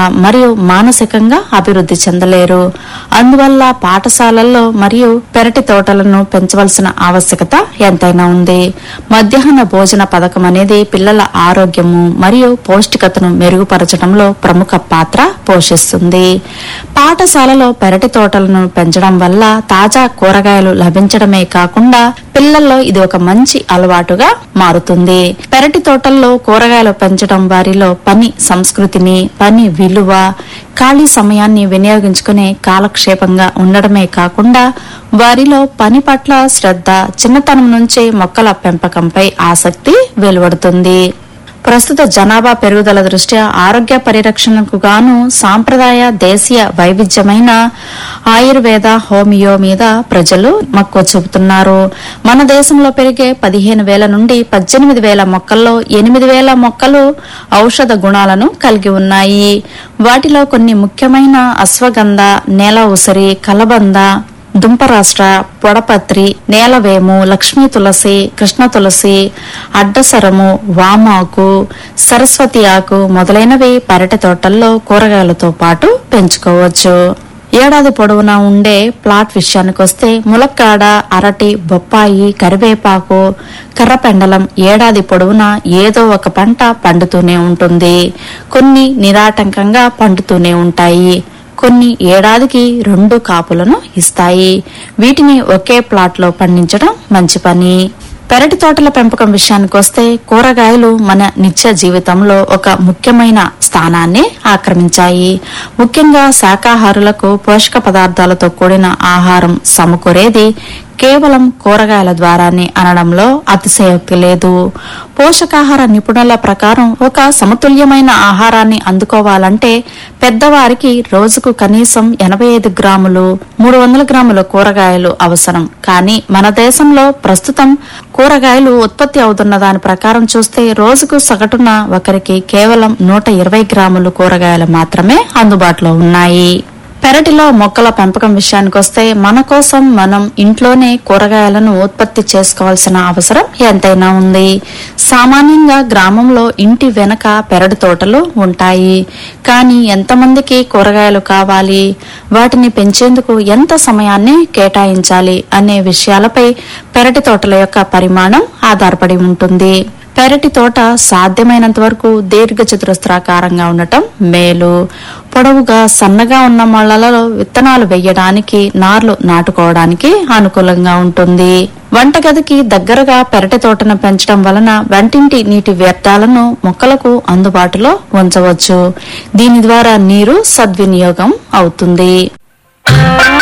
మరియు మానసికంగా అభివృద్ధి చెందలేరు అందువల్ల పాఠశాలల్లో మరియు పెరటి తోటలను పెంచవలసిన ఆవశ్యకత ఎంతైనా ఉంది మధ్యాహ్న భోజన పథకం అనేది పిల్లల ఆరోగ్యము మరియు పౌష్టికతను మెరుగుపరచడంలో ప్రముఖ పాత్ర పోషిస్తుంది పాఠశాలలో పెరటి తోటలను పెంచడం వల్ల తాజా కూరగాయలు లభించడమే కాకుండా పిల్లల్లో ఇది ఒక మంచి అలవాటుగా మారుతుంది పెరటి తోటల్లో కూరగాయలు పెంచడం వారిలో పని సంస్కృతిని పని విలువ ఖాళీ సమయాన్ని వినియోగించుకునే కాలక్షేపంగా ఉండడమే కాకుండా వారిలో పని పట్ల శ్రద్ధ చిన్నతనం నుంచే మొక్కల పెంపకంపై ఆసక్తి వెలువడుతుంది ప్రస్తుత జనాభా పెరుగుదల దృష్ట్యా ఆరోగ్య పరిరక్షణకు గాను సాంప్రదాయ దేశీయ వైవిధ్యమైన ఆయుర్వేద హోమియో మీద ప్రజలు మక్కువ చూపుతున్నారు మన దేశంలో పెరిగే పదిహేను వేల నుండి పద్దెనిమిది వేల మొక్కల్లో ఎనిమిది వేల మొక్కలు ఔషధ గుణాలను కలిగి ఉన్నాయి వాటిలో కొన్ని ముఖ్యమైన అశ్వగంధ నేల ఉసిరి కలబంద దుంపరాష్ట్ర పొడపత్రి నేలవేము లక్ష్మీ తులసి కృష్ణ తులసి అడ్డసరము వామాకు సరస్వతి ఆకు మొదలైనవి పెరటి తోటల్లో కూరగాయలతో పాటు పెంచుకోవచ్చు ఏడాది పొడవునా ఉండే ప్లాట్ విషయానికి వస్తే ములక్కాడ అరటి బొప్పాయి కరివేపాకు కర్రపెండలం ఏడాది పొడవునా ఏదో ఒక పంట పండుతూనే ఉంటుంది కొన్ని నిరాటంకంగా పండుతూనే ఉంటాయి కొన్ని ఏడాదికి రెండు కాపులను ఇస్తాయి వీటిని ఒకే ప్లాట్ లో పండించడం మంచి పని పెరటి తోటల పెంపకం విషయానికి వస్తే కూరగాయలు మన నిత్య జీవితంలో ఒక ముఖ్యమైన స్థానాన్ని ఆక్రమించాయి ముఖ్యంగా శాకాహారులకు పోషక పదార్థాలతో కూడిన ఆహారం సమకూరేది కేవలం కూరగాయల ద్వారానే అనడంలో అతిశయోక్తి లేదు పోషకాహార నిపుణుల ప్రకారం ఒక సమతుల్యమైన ఆహారాన్ని అందుకోవాలంటే పెద్దవారికి రోజుకు కనీసం ఎనభై ఐదు గ్రాములు మూడు వందల గ్రాముల కూరగాయలు అవసరం కానీ మన దేశంలో ప్రస్తుతం కూరగాయలు ఉత్పత్తి అవుతున్న దాని ప్రకారం చూస్తే రోజుకు సగటున ఒకరికి కేవలం నూట ఇరవై గ్రాములు కూరగాయలు మాత్రమే అందుబాటులో ఉన్నాయి పెరటిలో మొక్కల పెంపకం విషయానికి వస్తే మన కోసం మనం ఇంట్లోనే కూరగాయలను ఉత్పత్తి చేసుకోవాల్సిన అవసరం ఎంతైనా ఉంది సామాన్యంగా గ్రామంలో ఇంటి వెనక పెరటి తోటలు ఉంటాయి కానీ ఎంతమందికి కూరగాయలు కావాలి వాటిని పెంచేందుకు ఎంత సమయాన్ని కేటాయించాలి అనే విషయాలపై పెరటి తోటల యొక్క పరిమాణం ఆధారపడి ఉంటుంది పెరటి తోట సాధ్యమైనంత వరకు దీర్ఘ చతురస్రాకారంగా ఉండటం మేలు పొడవుగా సన్నగా ఉన్న మళ్లలో విత్తనాలు వేయడానికి నార్లు నాటుకోవడానికి అనుకూలంగా ఉంటుంది వంటగదికి దగ్గరగా పెరటి తోటను పెంచడం వలన వంటింటి నీటి వ్యర్థాలను మొక్కలకు అందుబాటులో ఉంచవచ్చు దీని ద్వారా నీరు సద్వినియోగం అవుతుంది